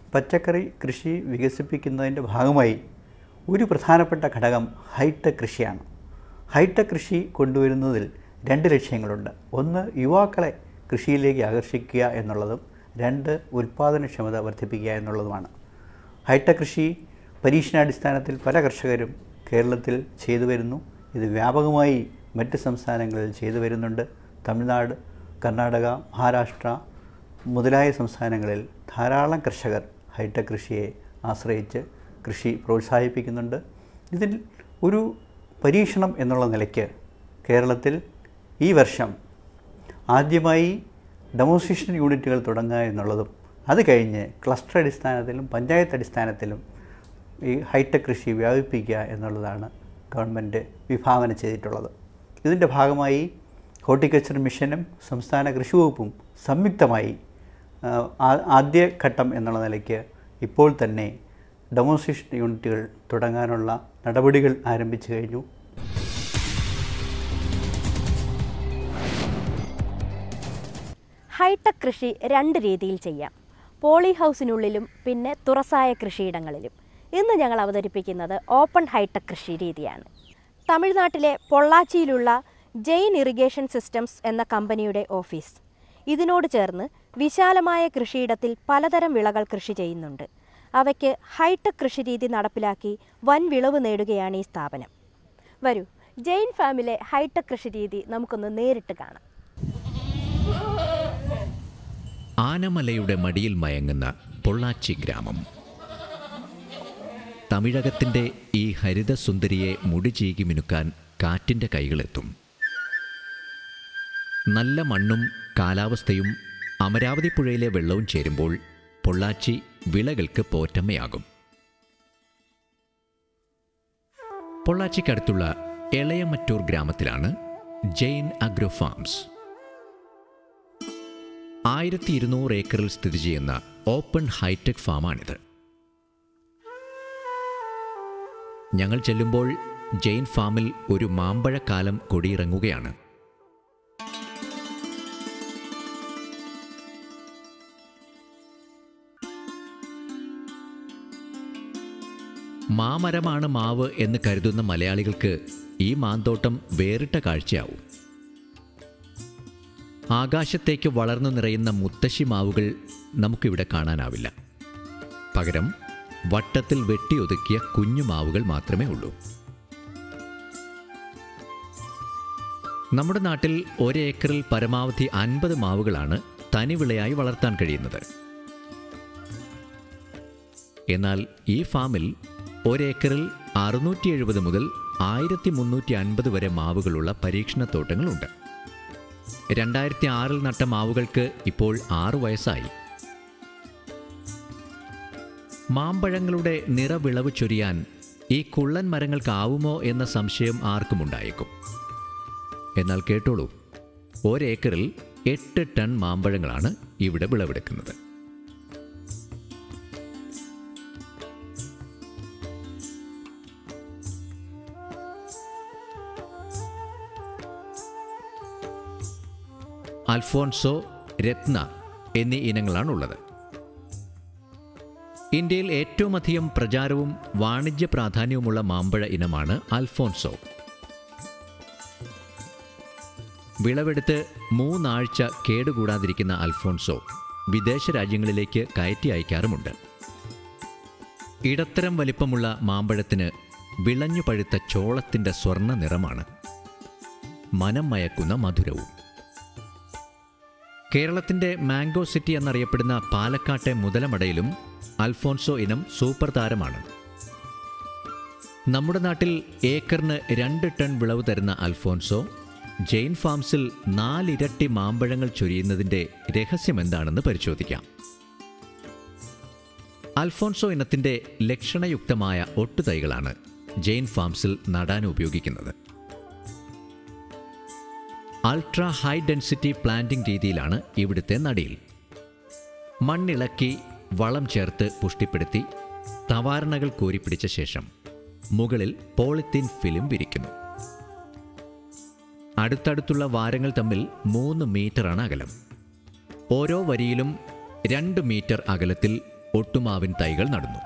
പച്ചക്കറി കൃഷി വികസിപ്പിക്കുന്നതിൻ്റെ ഭാഗമായി ഒരു പ്രധാനപ്പെട്ട ഘടകം ഹൈടെക് കൃഷിയാണ് ഹൈടെക് കൃഷി കൊണ്ടുവരുന്നതിൽ രണ്ട് ലക്ഷ്യങ്ങളുണ്ട് ഒന്ന് യുവാക്കളെ കൃഷിയിലേക്ക് ആകർഷിക്കുക എന്നുള്ളതും രണ്ട് ഉൽപ്പാദനക്ഷമത വർദ്ധിപ്പിക്കുക എന്നുള്ളതുമാണ് ഹൈടെക് കൃഷി പരീക്ഷണാടിസ്ഥാനത്തിൽ പല കർഷകരും കേരളത്തിൽ ചെയ്തു വരുന്നു ഇത് വ്യാപകമായി മറ്റ് സംസ്ഥാനങ്ങളിൽ ചെയ്തു വരുന്നുണ്ട് തമിഴ്നാട് കർണാടക മഹാരാഷ്ട്ര മുതലായ സംസ്ഥാനങ്ങളിൽ ധാരാളം കർഷകർ ഹൈടെക് കൃഷിയെ ആശ്രയിച്ച് കൃഷി പ്രോത്സാഹിപ്പിക്കുന്നുണ്ട് ഇതിൽ ഒരു പരീക്ഷണം എന്നുള്ള നിലയ്ക്ക് കേരളത്തിൽ ഈ വർഷം ആദ്യമായി ഡെമോൺസ്ട്രേഷൻ യൂണിറ്റുകൾ തുടങ്ങുക എന്നുള്ളതും അത് കഴിഞ്ഞ് ക്ലസ്റ്റർ അടിസ്ഥാനത്തിലും പഞ്ചായത്ത് അടിസ്ഥാനത്തിലും ഈ ഹൈടെക് കൃഷി വ്യാപിപ്പിക്കുക എന്നുള്ളതാണ് ഗവൺമെൻറ് വിഭാവന ചെയ്തിട്ടുള്ളത് ഇതിൻ്റെ ഭാഗമായി ഹോർട്ടിക്കൾച്ചർ മിഷനും സംസ്ഥാന കൃഷി വകുപ്പും സംയുക്തമായി ആ, ആ- ആദ്യഘട്ടം എന്നുള്ള നിലയ്ക്ക് ഇപ്പോൾ തന്നെ ഡെമോൺസ്ട്രേഷൻ യൂണിറ്റുകൾ തുടങ്ങാനുള്ള നടപടികൾ ആരംഭിച്ചു കഴിഞ്ഞു ഹൈടെക് കൃഷി രണ്ട് രീതിയിൽ ചെയ്യാം പോളി ഹൗസിനുള്ളിലും പിന്നെ തുറസായ കൃഷിയിടങ്ങളിലും ഇന്ന് ഞങ്ങൾ അവതരിപ്പിക്കുന്നത് ഓപ്പൺ ഹൈടെക് കൃഷി രീതിയാണ് തമിഴ്നാട്ടിലെ പൊള്ളാച്ചിയിലുള്ള ജെയിൻ ഇറിഗേഷൻ സിസ്റ്റംസ് എന്ന കമ്പനിയുടെ ഓഫീസ് ഇതിനോട് ചേർന്ന് വിശാലമായ കൃഷിയിടത്തിൽ പലതരം വിളകൾ കൃഷി ചെയ്യുന്നുണ്ട് അവയ്ക്ക് ഹൈടെക് കൃഷി രീതി നടപ്പിലാക്കി വൻ വിളവ് നേടുകയാണ് ഈ സ്ഥാപനം വരൂ ജെയിൻ ഫാമിലെ ഹൈടെക് കൃഷി രീതി നമുക്കൊന്ന് നേരിട്ട് കാണാം ആനമലയുടെ മടിയിൽ മയങ്ങുന്ന പൊള്ളാച്ചി ഗ്രാമം തമിഴകത്തിൻ്റെ ഈ ഹരിതസുന്ദരിയെ മുടിചീകി മിനുക്കാൻ കാറ്റിൻ്റെ കൈകളെത്തും നല്ല മണ്ണും കാലാവസ്ഥയും അമരാവതി പുഴയിലെ വെള്ളവും ചേരുമ്പോൾ പൊള്ളാച്ചി വിളകൾക്ക് പോറ്റമ്മയാകും പൊള്ളാച്ചിക്കടുത്തുള്ള എളയമറ്റൂർ ഗ്രാമത്തിലാണ് ജെയിൻ അഗ്രോ ഫാംസ് ആയിരത്തി ഇരുന്നൂറ് ഏക്കറിൽ സ്ഥിതി ചെയ്യുന്ന ഓപ്പൺ ഹൈടെക് ഫാമാണിത് ഞങ്ങൾ ചെല്ലുമ്പോൾ ജെയിൻ ഫാമിൽ ഒരു മാമ്പഴക്കാലം കൊടിയിറങ്ങുകയാണ് മാമരമാണ് മാവ് എന്ന് കരുതുന്ന മലയാളികൾക്ക് ഈ മാന്തോട്ടം വേറിട്ട കാഴ്ചയാവും ആകാശത്തേക്ക് വളർന്നു നിറയുന്ന മുത്തശ്ശി മാവുകൾ നമുക്കിവിടെ കാണാനാവില്ല പകരം വട്ടത്തിൽ വെട്ടിയൊതുക്കിയ കുഞ്ഞു മാവുകൾ മാത്രമേ ഉള്ളൂ നമ്മുടെ നാട്ടിൽ ഒരേക്കറിൽ പരമാവധി അൻപത് മാവുകളാണ് തനിവിളയായി വളർത്താൻ കഴിയുന്നത് എന്നാൽ ഈ ഫാമിൽ ഒരേക്കറിൽ അറുന്നൂറ്റി എഴുപത് മുതൽ ആയിരത്തി മുന്നൂറ്റി അൻപത് വരെ മാവുകളുള്ള പരീക്ഷണത്തോട്ടങ്ങളുണ്ട് രണ്ടായിരത്തി ആറിൽ നട്ട മാവുകൾക്ക് ഇപ്പോൾ ആറു വയസ്സായി മാമ്പഴങ്ങളുടെ നിറവിളവ് ചൊരിയാൻ ഈ കുള്ളൻ മരങ്ങൾക്കാവുമോ എന്ന സംശയം ആർക്കുമുണ്ടായേക്കും എന്നാൽ കേട്ടോളൂ ഒരേക്കറിൽ എട്ട് ടൺ മാമ്പഴങ്ങളാണ് ഇവിടെ വിളവെടുക്കുന്നത് അൽഫോൺസോ രത്ന എന്നീ ഇനങ്ങളാണുള്ളത് ഇന്ത്യയിൽ ഏറ്റവും അധികം പ്രചാരവും വാണിജ്യ പ്രാധാന്യവുമുള്ള മാമ്പഴ ഇനമാണ് അൽഫോൺസോ വിളവെടുത്ത് മൂന്നാഴ്ച കേടുകൂടാതിരിക്കുന്ന അൽഫോൺസോ വിദേശ രാജ്യങ്ങളിലേക്ക് കയറ്റി അയക്കാറുമുണ്ട് ഇടത്തരം വലിപ്പമുള്ള മാമ്പഴത്തിന് വിളഞ്ഞു പഴുത്ത ചോളത്തിൻ്റെ സ്വർണ്ണ നിറമാണ് മനം മയക്കുന്ന മധുരവും കേരളത്തിൻ്റെ മാംഗോ സിറ്റി എന്നറിയപ്പെടുന്ന പാലക്കാട്ടെ മുതലമടയിലും അൽഫോൺസോ ഇനം സൂപ്പർ താരമാണ് നമ്മുടെ നാട്ടിൽ ഏക്കറിന് രണ്ട് ടൺ വിളവ് തരുന്ന അൽഫോൺസോ ജെയിൻ ഫാംസിൽ നാലിരട്ടി മാമ്പഴങ്ങൾ ചൊരിയുന്നതിൻ്റെ രഹസ്യമെന്താണെന്ന് പരിശോധിക്കാം അൽഫോൺസോ ഇനത്തിൻ്റെ ലക്ഷണയുക്തമായ ഒട്ടുതൈകളാണ് ജെയിൻ ഫാംസിൽ നടാൻ ഉപയോഗിക്കുന്നത് അൾട്രാ ഹൈ ഡെൻസിറ്റി പ്ലാന്റിംഗ് രീതിയിലാണ് ഇവിടുത്തെ നടീൽ മണ്ണിളക്കി വളം ചേർത്ത് പുഷ്ടിപ്പെടുത്തി തവാരണകൾ കോരിപ്പിടിച്ച ശേഷം മുകളിൽ പോളിത്തീൻ ഫിലിം വിരിക്കുന്നു അടുത്തടുത്തുള്ള വാരങ്ങൾ തമ്മിൽ മൂന്ന് മീറ്ററാണ് അകലം ഓരോ വരിയിലും രണ്ട് മീറ്റർ അകലത്തിൽ ഒട്ടുമാവിൻ തൈകൾ നടുന്നു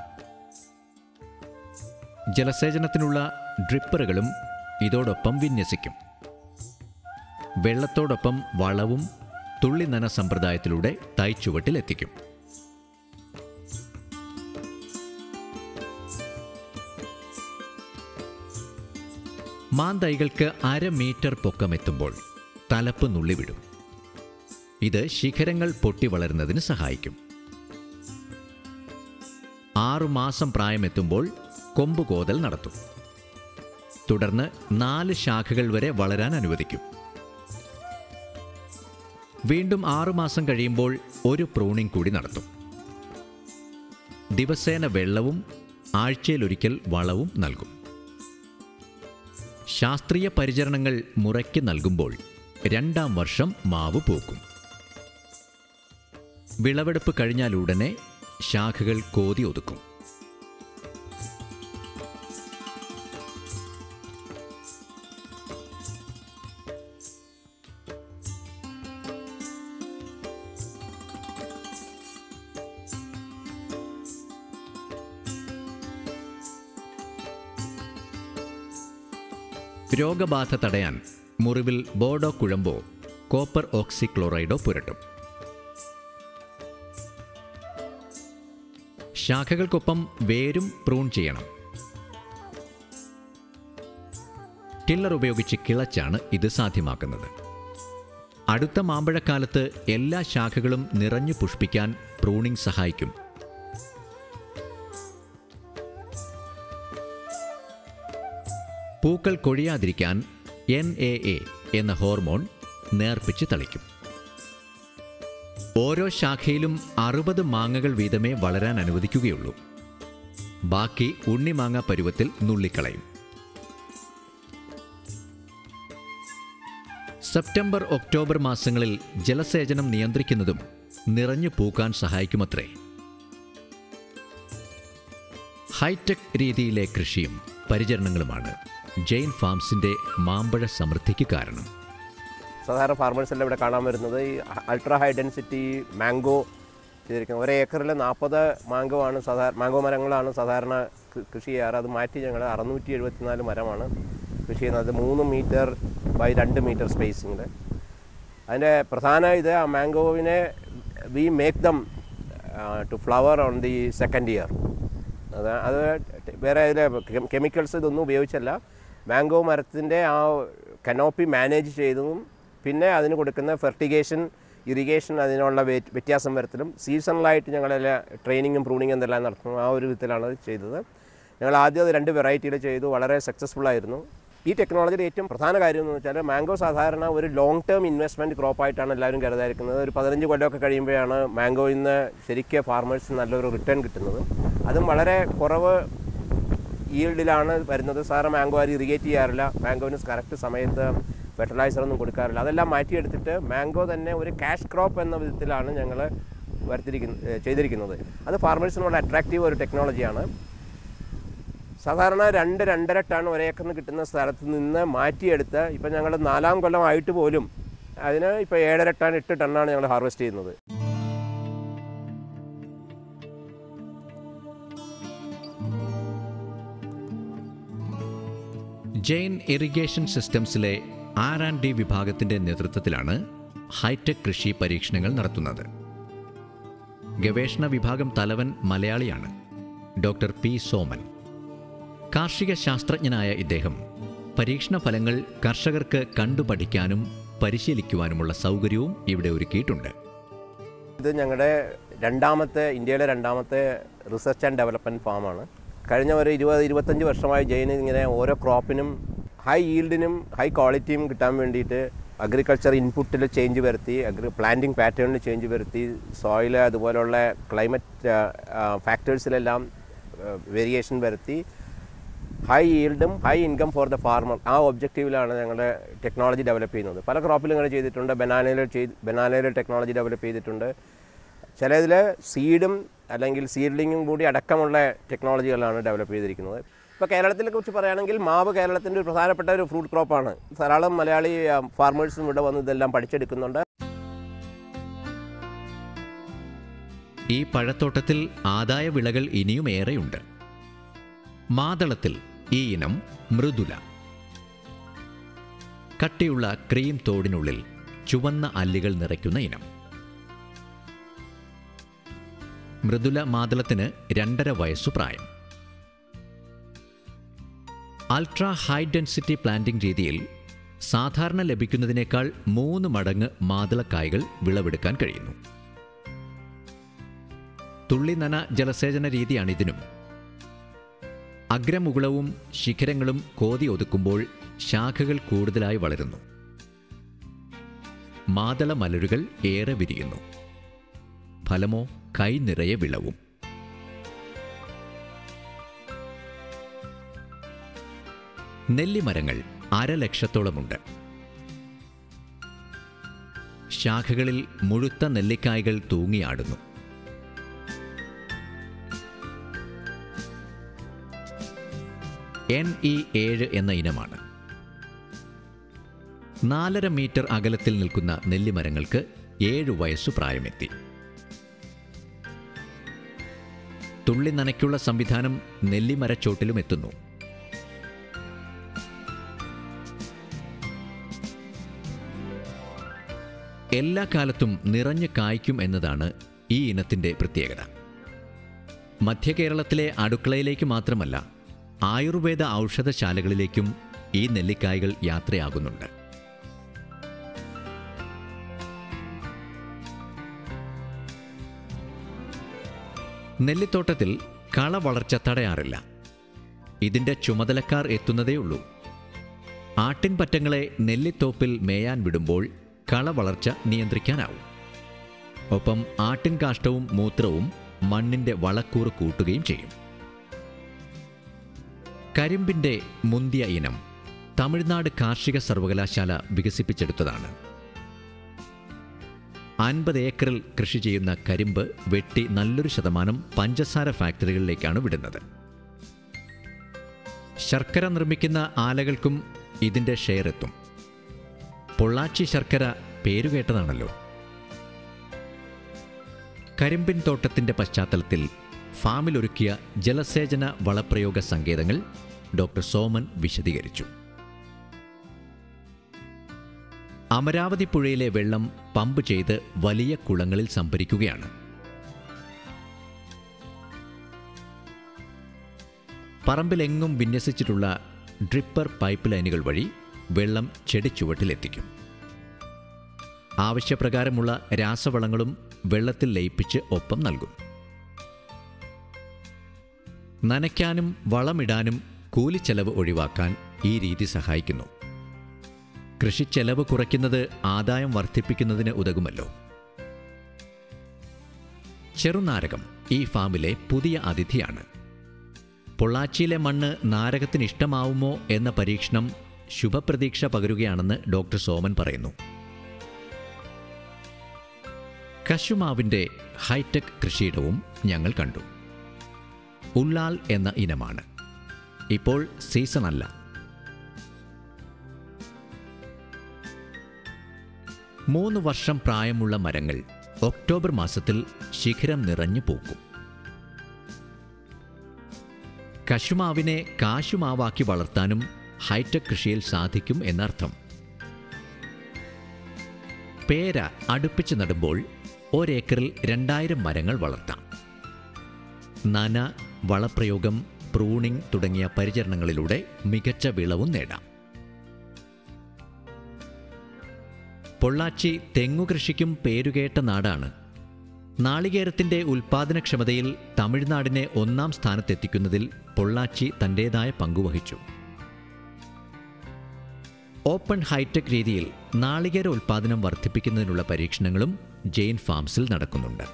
ജലസേചനത്തിനുള്ള ഡ്രിപ്പറുകളും ഇതോടൊപ്പം വിന്യസിക്കും വെള്ളത്തോടൊപ്പം വളവും തുള്ളി നന സമ്പ്രദായത്തിലൂടെ തൈച്ചുവട്ടിലെത്തിക്കും മാന്തൈകൾക്ക് അര മീറ്റർ പൊക്കമെത്തുമ്പോൾ തലപ്പ് നുള്ളിവിടും ഇത് ശിഖരങ്ങൾ പൊട്ടി വളരുന്നതിന് സഹായിക്കും ആറുമാസം പ്രായമെത്തുമ്പോൾ കൊമ്പുകോതൽ നടത്തും തുടർന്ന് നാല് ശാഖകൾ വരെ വളരാൻ അനുവദിക്കും വീണ്ടും ആറുമാസം കഴിയുമ്പോൾ ഒരു പ്രൂണിംഗ് കൂടി നടത്തും ദിവസേന വെള്ളവും ആഴ്ചയിലൊരിക്കൽ വളവും നൽകും ശാസ്ത്രീയ പരിചരണങ്ങൾ മുറയ്ക്ക് നൽകുമ്പോൾ രണ്ടാം വർഷം മാവ് പൂക്കും വിളവെടുപ്പ് കഴിഞ്ഞാലുടനെ ശാഖകൾ കോതി ഒതുക്കും രോഗബാധ തടയാൻ മുറിവിൽ ബോർഡോ കുഴമ്പോ കോപ്പർ ഓക്സിക്ലോറൈഡോ പുരട്ടും ശാഖകൾക്കൊപ്പം വേരും പ്രൂൺ ചെയ്യണം ടില്ലർ ഉപയോഗിച്ച് കിളച്ചാണ് ഇത് സാധ്യമാക്കുന്നത് അടുത്ത മാമ്പഴക്കാലത്ത് എല്ലാ ശാഖകളും നിറഞ്ഞു പുഷ്പിക്കാൻ പ്രൂണിംഗ് സഹായിക്കും പൂക്കൾ കൊഴിയാതിരിക്കാൻ എൻ എ എ എന്ന ഹോർമോൺ നേർപ്പിച്ച് തളിക്കും ഓരോ ശാഖയിലും അറുപത് മാങ്ങകൾ വീതമേ വളരാൻ അനുവദിക്കുകയുള്ളൂ ബാക്കി ഉണ്ണിമാങ്ങ പരുവത്തിൽ നുള്ളിക്കളയും സെപ്റ്റംബർ ഒക്ടോബർ മാസങ്ങളിൽ ജലസേചനം നിയന്ത്രിക്കുന്നതും നിറഞ്ഞു പൂക്കാൻ സഹായിക്കുമത്രേ ഹൈടെക് രീതിയിലെ കൃഷിയും പരിചരണങ്ങളുമാണ് ജെയിൻ ഫാംസിന്റെ മാമ്പഴ സമൃദ്ധിക്ക് കാരണം സാധാരണ ഫാർമേഴ്സെല്ലാം ഇവിടെ കാണാൻ വരുന്നത് ഈ അൾട്രാ ഹൈ ഡെൻസിറ്റി മാംഗോ ചെയ്തിരിക്കുന്നത് ഒരു ഏക്കറിൽ നാൽപ്പത് മാംഗോ ആണ് സാധാരണ മാംഗോ മരങ്ങളാണ് സാധാരണ കൃ- കൃഷി ചെയ്യാറ് അത് മാറ്റി ഞങ്ങൾ അറുന്നൂറ്റി എഴുപത്തിനാല് മരമാണ് കൃഷി ചെയ്യുന്നത് മൂന്ന് മീറ്റർ ബൈ രണ്ട് മീറ്റർ സ്പേസിങ്ങിൽ അതിൻ്റെ പ്രധാന ഇത് ആ മാംഗോവിനെ we make them to flower on the second year അത് അത് വേറെ ഇതിൽ കെമിക്കൽസ് ഇതൊന്നും ഉപയോഗിച്ചല്ല മാംഗോ മരത്തിൻ്റെ ആ കനോപ്പി മാനേജ് ചെയ്തതും പിന്നെ അതിന് കൊടുക്കുന്ന ഫെർട്ടിഗേഷൻ ഇറിഗേഷൻ അതിനുള്ള വേ- വ്യത്യാസം വരത്തിലും സീസണലായിട്ട് ഞങ്ങളെല്ലാം ട്രെയിനിങ്ങും പ്രൂണിങ്ങും എന്തെല്ലാം നടത്തുന്നു ആ ഒരു വിധത്തിലാണ് അത് ചെയ്തത് ഞങ്ങൾ ആദ്യം അത് രണ്ട് വെറൈറ്റിയിൽ ചെയ്തു വളരെ സക്സസ്ഫുൾ ആയിരുന്നു ഈ ടെക്നോളജിയുടെ ഏറ്റവും പ്രധാന കാര്യം എന്ന് വെച്ചാൽ മാംഗോ സാധാരണ ഒരു ലോങ് ടേം ഇൻവെസ്റ്റ്മെൻറ്റ് ക്രോപ്പായിട്ടാണ് എല്ലാവരും കരുതായിരിക്കുന്നത് ഒരു പതിനഞ്ച് കൊല്ലമൊക്കെ കഴിയുമ്പോഴാണ് മാംഗോയിൽ നിന്ന് ശരിക്കും ഫാർമേഴ്സിന് നല്ലൊരു റിട്ടേൺ കിട്ടുന്നത് അതും വളരെ കുറവ് ഈൽഡിലാണ് വരുന്നത് സാറ് മാംഗോ ആരും ഇറിഗേറ്റ് ചെയ്യാറില്ല മാംഗോവിന് കറക്റ്റ് സമയത്ത് ഫെർട്ടിലൈസർ ഒന്നും കൊടുക്കാറില്ല അതെല്ലാം മാറ്റിയെടുത്തിട്ട് മാംഗോ തന്നെ ഒരു ക്യാഷ് ക്രോപ്പ് എന്ന വിധത്തിലാണ് ഞങ്ങൾ വരുത്തിരിക്കുന്നത് ചെയ്തിരിക്കുന്നത് അത് ഫാർമേഴ്സിനുള്ള അട്രാക്റ്റീവ് ഒരു ടെക്നോളജിയാണ് സാധാരണ രണ്ട് രണ്ടര ടൺ ഒരേക്കറിന് കിട്ടുന്ന സ്ഥലത്ത് നിന്ന് മാറ്റിയെടുത്ത് ഇപ്പം ഞങ്ങൾ നാലാം കൊല്ലം ആയിട്ട് പോലും അതിന് ഇപ്പോൾ ഏഴര ടൺ എട്ട് ടണ്ണാണ് ഞങ്ങൾ ഹാർവെസ്റ്റ് ചെയ്യുന്നത് ജെയിൻ ഇറിഗേഷൻ സിസ്റ്റംസിലെ ആർ ആൻഡ് ഡി വിഭാഗത്തിന്റെ നേതൃത്വത്തിലാണ് ഹൈടെക് കൃഷി പരീക്ഷണങ്ങൾ നടത്തുന്നത് ഗവേഷണ വിഭാഗം തലവൻ മലയാളിയാണ് ഡോക്ടർ പി സോമൻ കാർഷിക ശാസ്ത്രജ്ഞനായ ഇദ്ദേഹം പരീക്ഷണ ഫലങ്ങൾ കർഷകർക്ക് കണ്ടുപഠിക്കാനും പരിശീലിക്കുവാനുമുള്ള സൗകര്യവും ഇവിടെ ഒരുക്കിയിട്ടുണ്ട് ഇത് ഞങ്ങളുടെ രണ്ടാമത്തെ ഇന്ത്യയിലെ രണ്ടാമത്തെ റിസർച്ച് ആൻഡ് ഡെവലപ്മെൻറ്റ് ഫാമാണ് കഴിഞ്ഞ ഒരു ഇരുപത് ഇരുപത്തഞ്ച് വർഷമായി ജൈൻ ഇങ്ങനെ ഓരോ ക്രോപ്പിനും ഹൈ ഈൽഡിനും ഹൈ ക്വാളിറ്റിയും കിട്ടാൻ വേണ്ടിയിട്ട് അഗ്രികൾച്ചർ ഇൻപുട്ടിൽ ചേഞ്ച് വരുത്തി അഗ്രി പ്ലാന്റിംഗ് പാറ്റേണിൽ ചേഞ്ച് വരുത്തി സോയിൽ അതുപോലുള്ള ക്ലൈമറ്റ് ഫാക്ടേഴ്സിലെല്ലാം വേരിയേഷൻ വരുത്തി ഹൈ ഈൽഡും high income for the farmer ആ ഒബ്ജക്റ്റീവിലാണ് ഞങ്ങളുടെ ടെക്നോളജി ഡെവലപ്പ് ചെയ്യുന്നത് പല ക്രോപ്പിലും ഇങ്ങനെ ചെയ്തിട്ടുണ്ട് ബനാനയിൽ ചെയ്ത് ബനാനയിൽ ടെക്നോളജി ഡെവലപ്പ് ചെയ്തിട്ടുണ്ട് ചിലതിൽ സീഡും അല്ലെങ്കിൽ സീഡ്ലിങ്ങും കൂടി അടക്കമുള്ള ടെക്നോളജികളാണ് ഡെവലപ്പ് ചെയ്തിരിക്കുന്നത് ഇപ്പോൾ കേരളത്തിനെ കുറിച്ച് പറയുകയാണെങ്കിൽ മാവ് കേരളത്തിൻ്റെ ഒരു പ്രധാനപ്പെട്ട ഒരു ഫ്രൂട്ട് ക്രോപ്പാണ് ധാരാളം മലയാളി ഫാർമേഴ്സും ഇവിടെ വന്ന് ഇതെല്ലാം പഠിച്ചെടുക്കുന്നുണ്ട് ഈ പഴത്തോട്ടത്തിൽ ആദായ വിളകൾ ഇനിയും ഏറെയുണ്ട് മാതളത്തിൽ ഈ ഇനം മൃദുല കട്ടിയുള്ള ക്രീം തോടിനുള്ളിൽ ചുവന്ന അല്ലികൾ നിറയ്ക്കുന്ന ഇനം മൃദുല മാതളത്തിന് രണ്ടര വയസ്സു പ്രായം അൾട്രാ ഹൈ ഡെൻസിറ്റി പ്ലാന്റിംഗ് രീതിയിൽ സാധാരണ ലഭിക്കുന്നതിനേക്കാൾ മൂന്ന് മടങ്ങ് മാതളക്കായ്കൾ വിളവെടുക്കാൻ കഴിയുന്നു തുള്ളി നന ജലസേചന രീതിയാണ് ഇതിനും അഗ്രമുകുളവും ശിഖരങ്ങളും കോതി ഒതുക്കുമ്പോൾ ശാഖകൾ കൂടുതലായി വളരുന്നു മാതള മലരുകൾ ഏറെ വിരിയുന്നു ഫലമോ കൈ നിറയെ വിളവും നെല്ലിമരങ്ങൾ അരലക്ഷത്തോളമുണ്ട് ശാഖകളിൽ മുഴുത്ത നെല്ലിക്കായ്കൾ തൂങ്ങിയാടുന്നു എൻ ഇ ഏഴ് എന്ന ഇനമാണ് നാലര മീറ്റർ അകലത്തിൽ നിൽക്കുന്ന നെല്ലിമരങ്ങൾക്ക് ഏഴു വയസ്സു പ്രായമെത്തി തുള്ളി നനയ്ക്കുള്ള സംവിധാനം നെല്ലിമരച്ചോട്ടിലും എത്തുന്നു എല്ലാ കാലത്തും നിറഞ്ഞു കായ്ക്കും എന്നതാണ് ഈ ഇനത്തിൻ്റെ പ്രത്യേകത മധ്യകേരളത്തിലെ അടുക്കളയിലേക്ക് മാത്രമല്ല ആയുർവേദ ഔഷധശാലകളിലേക്കും ഈ നെല്ലിക്കായ്കൾ യാത്രയാകുന്നുണ്ട് നെല്ലിത്തോട്ടത്തിൽ കള വളർച്ച തടയാറില്ല ഇതിൻ്റെ ചുമതലക്കാർ എത്തുന്നതേയുള്ളൂ ആട്ടിൻപറ്റങ്ങളെ നെല്ലിത്തോപ്പിൽ മേയാൻ വിടുമ്പോൾ കള വളർച്ച നിയന്ത്രിക്കാനാവും ഒപ്പം ആട്ടിൻ കാഷ്ടവും മൂത്രവും മണ്ണിൻ്റെ വളക്കൂറ് കൂട്ടുകയും ചെയ്യും കരിമ്പിൻ്റെ മുന്തിയ ഇനം തമിഴ്നാട് കാർഷിക സർവകലാശാല വികസിപ്പിച്ചെടുത്തതാണ് അൻപത് ഏക്കറിൽ കൃഷി ചെയ്യുന്ന കരിമ്പ് വെട്ടി നല്ലൊരു ശതമാനം പഞ്ചസാര ഫാക്ടറികളിലേക്കാണ് വിടുന്നത് ശർക്കര നിർമ്മിക്കുന്ന ആലകൾക്കും ഇതിൻ്റെ ഷെയർ എത്തും പൊള്ളാച്ചി ശർക്കര പേരുകേട്ടതാണല്ലോ കരിമ്പിൻ തോട്ടത്തിൻ്റെ പശ്ചാത്തലത്തിൽ ഫാമിലൊരുക്കിയ ജലസേചന വളപ്രയോഗ സങ്കേതങ്ങൾ ഡോക്ടർ സോമൻ വിശദീകരിച്ചു അമരാവതി പുഴയിലെ വെള്ളം പമ്പ് ചെയ്ത് വലിയ കുളങ്ങളിൽ സംഭരിക്കുകയാണ് പറമ്പിലെങ്ങും വിന്യസിച്ചിട്ടുള്ള ഡ്രിപ്പർ പൈപ്പ് ലൈനുകൾ വഴി വെള്ളം ചെടിച്ചുവട്ടിലെത്തിക്കും ആവശ്യപ്രകാരമുള്ള രാസവളങ്ങളും വെള്ളത്തിൽ ലയിപ്പിച്ച് ഒപ്പം നൽകും നനയ്ക്കാനും വളമിടാനും കൂലിച്ചെലവ് ഒഴിവാക്കാൻ ഈ രീതി സഹായിക്കുന്നു കൃഷിച്ചെലവ് കുറയ്ക്കുന്നത് ആദായം വർദ്ധിപ്പിക്കുന്നതിന് ഉതകുമല്ലോ ചെറുനാരകം ഈ ഫാമിലെ പുതിയ അതിഥിയാണ് പൊള്ളാച്ചിയിലെ മണ്ണ് നാരകത്തിന് ഇഷ്ടമാവുമോ എന്ന പരീക്ഷണം ശുഭപ്രതീക്ഷ പകരുകയാണെന്ന് ഡോക്ടർ സോമൻ പറയുന്നു കശുമാവിൻ്റെ ഹൈടെക് കൃഷിയിടവും ഞങ്ങൾ കണ്ടു ഉള്ളാൽ എന്ന ഇനമാണ് ഇപ്പോൾ സീസൺ അല്ല മൂന്ന് വർഷം പ്രായമുള്ള മരങ്ങൾ ഒക്ടോബർ മാസത്തിൽ ശിഖരം നിറഞ്ഞു പൂക്കും കശുമാവിനെ കാശുമാവാക്കി വളർത്താനും ഹൈടെക് കൃഷിയിൽ സാധിക്കും എന്നർത്ഥം പേര അടുപ്പിച്ച് നടുമ്പോൾ ഒരേക്കറിൽ രണ്ടായിരം മരങ്ങൾ വളർത്താം നന വളപ്രയോഗം പ്രൂണിംഗ് തുടങ്ങിയ പരിചരണങ്ങളിലൂടെ മികച്ച വിളവും നേടാം പൊള്ളാച്ചി തെങ്ങുകൃഷിക്കും പേരുകേട്ട നാടാണ് നാളികേരത്തിന്റെ ഉൽപാദനക്ഷമതയിൽ തമിഴ്നാടിനെ ഒന്നാം സ്ഥാനത്തെത്തിക്കുന്നതിൽ പൊള്ളാച്ചി തൻ്റേതായ പങ്കുവഹിച്ചു ഓപ്പൺ ഹൈടെക് രീതിയിൽ നാളികേര ഉൽപാദനം വർദ്ധിപ്പിക്കുന്നതിനുള്ള പരീക്ഷണങ്ങളും ജെയിൻ ഫാംസിൽ നടക്കുന്നുണ്ട്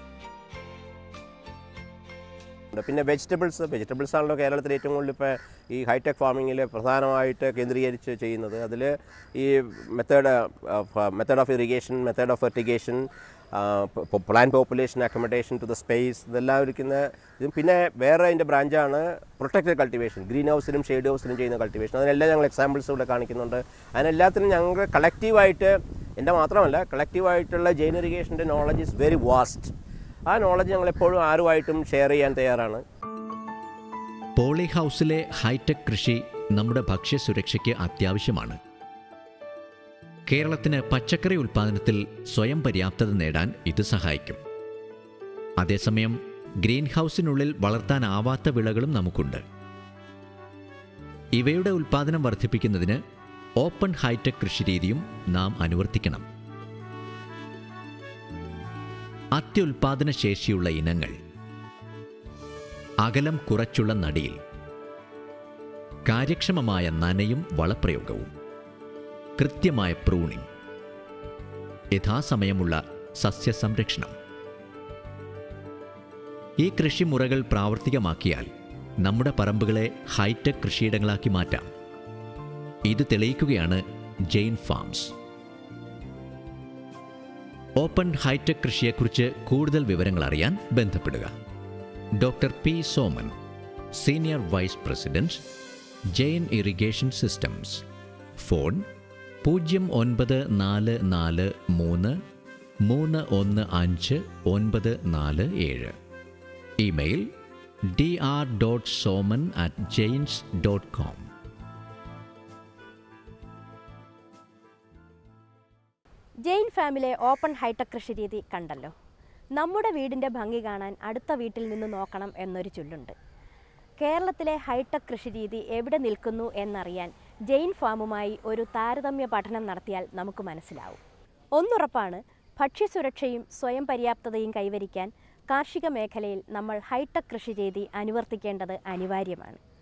ഉണ്ട്. പിന്നെ വെജിറ്റബിൾസ് വെജിറ്റബിൾസ് ആണല്ലോ കേരളത്തിൽ ഏറ്റവും കൂടുതൽ ഇപ്പോൾ ഈ ഹൈടെക് ഫാമിങ്ങിൽ പ്രധാനമായിട്ട് കേന്ദ്രീകരിച്ച് ചെയ്യുന്നത് അതിൽ ഈ method method of irrigation method of fertigation plant population accommodation to the space ഇതെല്ലാം ഒരുക്കുന്ന ഇതും പിന്നെ വേറെ അതിൻ്റെ ബ്രാഞ്ചാണ് പ്രൊട്ടക്റ്റഡ് കൾട്ടിവേഷൻ ഗ്രീൻ ഹൗസിലും ഷെയ്ഡ് ഹൗസിലും ചെയ്യുന്ന കൾട്ടിവേഷൻ അതിനെല്ലാം ഞങ്ങൾ എക്സാമ്പിൾസ് ഇവിടെ കാണിക്കുന്നുണ്ട് അതിനെല്ലാത്തിനും ഞങ്ങൾ കളക്റ്റീവായിട്ട് എൻ്റെ മാത്രമല്ല കളക്റ്റീവായിട്ടുള്ള ജെയിൻ ഇറിഗേഷൻ്റെ നോളജ് ഇസ് വെരി വാസ്റ്റ് ആ നോളജ് ഞങ്ങൾ എപ്പോഴും ആരുമായിട്ടും ഷെയർ ചെയ്യാൻ തയ്യാറാണ് പോളി ഹൗസിലെ ഹൈടെക് കൃഷി നമ്മുടെ ഭക്ഷ്യസുരക്ഷയ്ക്ക് അത്യാവശ്യമാണ് കേരളത്തിന് പച്ചക്കറി ഉൽപ്പാദനത്തിൽ സ്വയം പര്യാപ്തത നേടാൻ ഇത് സഹായിക്കും അതേസമയം ഗ്രീൻ ഹൗസിനുള്ളിൽ വളർത്താനാവാത്ത വിളകളും നമുക്കുണ്ട് ഇവയുടെ ഉൽപ്പാദനം വർദ്ധിപ്പിക്കുന്നതിന് ഓപ്പൺ ഹൈടെക് കൃഷിരീതിയും നാം അനുവർത്തിക്കണം അത്യുൽപാദന ശേഷിയുള്ള ഇനങ്ങൾ അകലം കുറച്ചുള്ള നടിയിൽ കാര്യക്ഷമമായ നനയും വളപ്രയോഗവും കൃത്യമായ പ്രൂണിംഗ് യഥാസമയമുള്ള സസ്യസംരക്ഷണം ഈ കൃഷിമുറകൾ പ്രാവർത്തികമാക്കിയാൽ നമ്മുടെ പറമ്പുകളെ ഹൈടെക് കൃഷിയിടങ്ങളാക്കി മാറ്റാം ഇത് തെളിയിക്കുകയാണ് ജെയിൻ ഫാംസ് ഓപ്പൺ ഹൈടെക് കൃഷിയെക്കുറിച്ച് കൂടുതൽ വിവരങ്ങൾ അറിയാൻ ബന്ധപ്പെടുക doctor P Soman senior vice president Jain irrigation systems phone പൂജ്യം ഒൻപത് നാല് നാല് മൂന്ന് മൂന്ന് ഒന്ന് അഞ്ച് ഒൻപത് നാല് ഏഴ് email D R dot Soman at Jains dot com Jain ഫാമിലെ ഓപ്പൺ ഹൈടെക് കൃഷി രീതി കണ്ടല്ലോ നമ്മുടെ വീടിൻ്റെ ഭംഗി കാണാൻ അടുത്ത വീട്ടിൽ നിന്ന് നോക്കണം എന്നൊരു ചൊല്ലുണ്ട് കേരളത്തിലെ ഹൈടെക് കൃഷി രീതി എവിടെ നിൽക്കുന്നു എന്നറിയാൻ ജെയിൻ ഫാമുമായി ഒരു താരതമ്യ പഠനം നടത്തിയാൽ നമുക്ക് മനസ്സിലാവും ഒന്നുറപ്പാണ് ഭക്ഷ്യസുരക്ഷയും സ്വയം പര്യാപ്തതയും കൈവരിക്കാൻ കാർഷിക മേഖലയിൽ നമ്മൾ ഹൈടെക് കൃഷി രീതി അനുവർത്തിക്കേണ്ടത് അനിവാര്യമാണ്